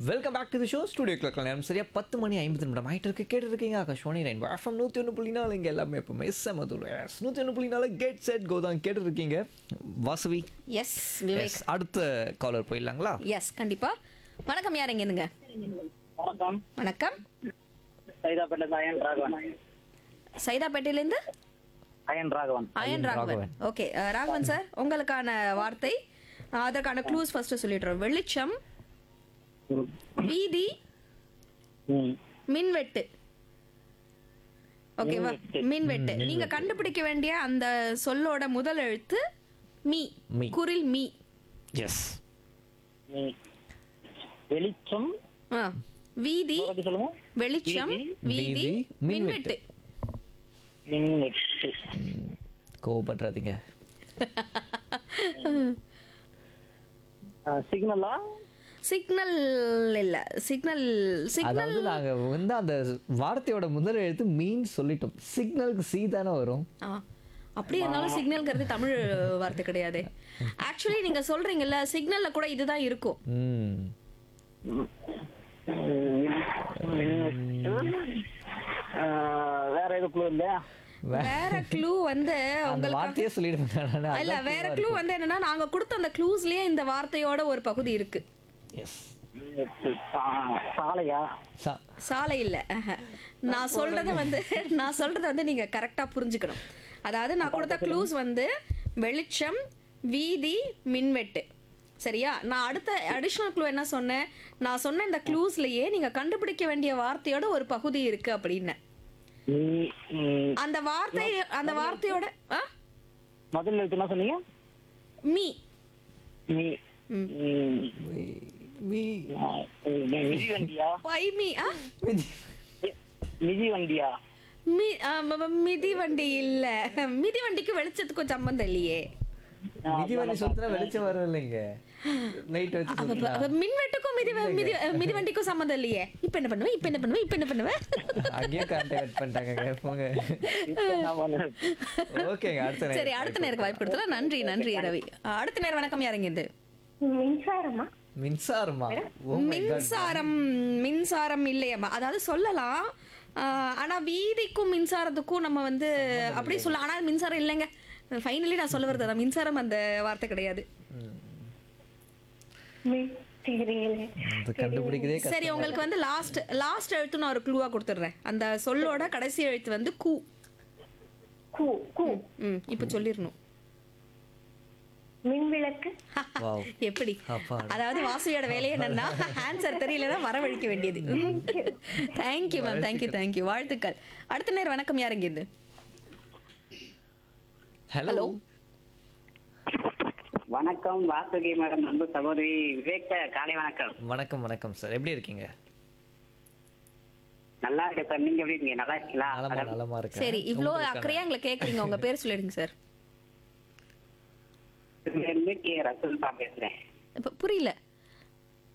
Welcome back to the show studio கிளக் நேரம் சரியா பத்து மணி ஐம்பது நிமிடம் ஆயிட்டு இருக்கு கேட்டு இருக்கீங்க ஆகாஷ்வாணி ரெயின் எஃப்எம் நூற்றி ஒன்று புள்ளி நாலு இங்கே எல்லாமே எப்பவுமே செமதுல எஸ் நூற்றி ஒன்று புள்ளி நாலு கேட் செட் கோதான் கேட்டு இருக்கீங்க வாசவி எஸ் விவேக் எஸ் அடுத்த காலர் போயிடலாங்களா எஸ் கண்டிப்பா வணக்கம் யார் எங்கேருந்துங்க வணக்கம் வணக்கம் சைதாப்பேட்டை அயன் ராகவன் சைதாப்பேட்டையிலேருந்து அயன் ராகவன் அயன் ராகவன் ராகவன். ஓகே ராகவன் சார் உங்களுக்கான வார்த்தை அஹ், அதற்கான க்ளூஸ் ஃபர்ஸ்ட் சொல்லிடுறோம் வெளிச்சம் வீதி ம். மின்வெட்டு ஓகேவா மின்வெட்டு நீங்க கண்டுபிடிக்க வேண்டிய அந்த சொல்லோட முதல் எழுத்து மீ மீ. குரில் மீ எஸ் ம். வெளிச்சம் ஆ. வீதி பத்தி சொல்லுங்க வெளிச்சம் வீதி வீதி, மின்வெட்டு மின்வெட்டு கோவப்படுறாதீங்க சிக்னலா சிக்னல் இல்ல சிக்னல் சிக்னல் அதாவது நாங்க வந்து அந்த வார்த்தையோட முதல் எழுத்து மீன் சொல்லிட்டோம் சிக்னலுக்கு சி தானே வரும் ஆ அப்படி இருந்தாலும் சிக்னல்ங்கிறது தமிழ் வார்த்தை கிடையாது ஆக்சுவலி நீங்க சொல்றீங்கல்ல சிக்னல்ல கூட இதுதான் இருக்கும் ம் வேற எதுவும் clue இல்லையா வேற க்ளூ வந்து அந்த உங்களுக்கு வார்த்தையே சொல்லிடுவேன் இல்ல வேற க்ளூ வந்து என்னன்னா நாங்க கொடுத்த அந்த க்ளூஸ்லயே இந்த வார்த்தையோட ஒரு பகுதி இருக்கு எஸ் மின்வெட்டு. சா- சாலையா சாலை இல்ல ஆஹா. நான் சொல்றத வந்து நான் சொல்றத வந்து நீங்க கரெக்டா புரிஞ்சுக்கணும் அதாவது நான் கொடுத்த க்ளூஸ் வந்து வெளிச்சம் வீதி மின்வெட்டு சரியா நான் அடுத்த அடிஷ்னல் க்ளூ என்ன சொன்னேன் நான் சொன்ன இந்த க்ளூஸ்லயே நீங்க கண்டுபிடிக்க வேண்டிய வார்த்தையோட ஒரு பகுதி இருக்கு அப்படின்னு ம், ம். அந்த வார்த்தை அந்த வார்த்தையோட ஆ? முதல்ல எழுத்து என்ன சொன்னீங்க மீ மீ ம். ம். மீ ஆ, மிதி வண்டியா பை மீ ஆ மிதி வண்டியா மி ஆ, ம- ம- மிதி வண்டி இல்ல மிதி வண்டிக்கு வெளிச்சத்துக்கும் சம்பந்தம் இல்லையே மிதி வண்டி சுத்தினா வெளிச்சம் வரும் இல்லைங்க லைட் வச்சு அப்ப- சுத்தினா. அப்ப மின்வெட்டுக்கும் மிதி வ- மிதி மிதி வண்டிக்கும் சம்மந்தம் இல்லையே இப்ப என்ன பண்ணுவேன் இப்ப என்ன பண்ணுவேன் இப்ப என்ன பண்ணுவேன் அங்கேயே கான்டாக்ட் பண்ணிட்டாங்க போங்க இப்ப என்ன பண்ணுறது? ஓகேங்க அடுத்த நேரம். சரி அடுத்த நேருக்கு வாய்ப்பு கொடுத்தலாம் நன்றி நன்றி ரவி அடுத்த நேரம் வணக்கம் யாருங்க இது மின்சாரமா மின்சாரமா Oh my God. மின்சாரம் மின்சாரம் இல்லையம்மா அதாவது சொல்லலாம் ஆஹ், ஆனா வீதிக்கும் மின்சாரத்துக்கும் நம்ம வந்து அப்படி சொல்ல ஆனா மின்சாரம் இல்லைங்க ஃபைனலி நான் சொல்ல வரது அதான். மின்சாரம் அந்த வார்த்தை கிடையாது மின் தெரியல அது கண்டுபிடிக்கதே கஷ்டம். சரி உங்களுக்கு வந்து லாஸ்ட் லாஸ்ட் எழுத்து நான் ஒரு க்ளூவா கொடுத்துட்றேன் அந்த சொல்லோட கடைசி எழுத்து வந்து கூ கூ கூ ம் இப்போ சொல்லிடணும் மின் விளக்கு Wow. எப்படி அப்பாடா. அதாவது வாசுவியோட வேலையை என்னன்னா ஆன்சர் தெரியலன்னா வரவழைக்க வேண்டியது தேங்க்யூ மேம் தேங்க்யூ தேங்க்யூ வாழ்த்துக்கள் அடுத்த நேரம் வணக்கம் யாருங்க இது ஹலோ வணக்கம் வாசுகி மேடம் அன்பு சகோதரி விவேக் சார் காலை வணக்கம் வணக்கம் வணக்கம் சார் எப்படி இருக்கீங்க நல்லா இருக்கு சார் நீங்க எப்படி இருக்கீங்க நல்லா இருக்கீங்களா நலமா நலமா இருக்கேன் சரி இவ்ளோ அக்கறையா எங்களை கேக்குறீங்க உங்க பேர் சொல்லிடுங்க சார் இருந்து கே ரசூல்பா பேசுறேன் இப்ப புரியல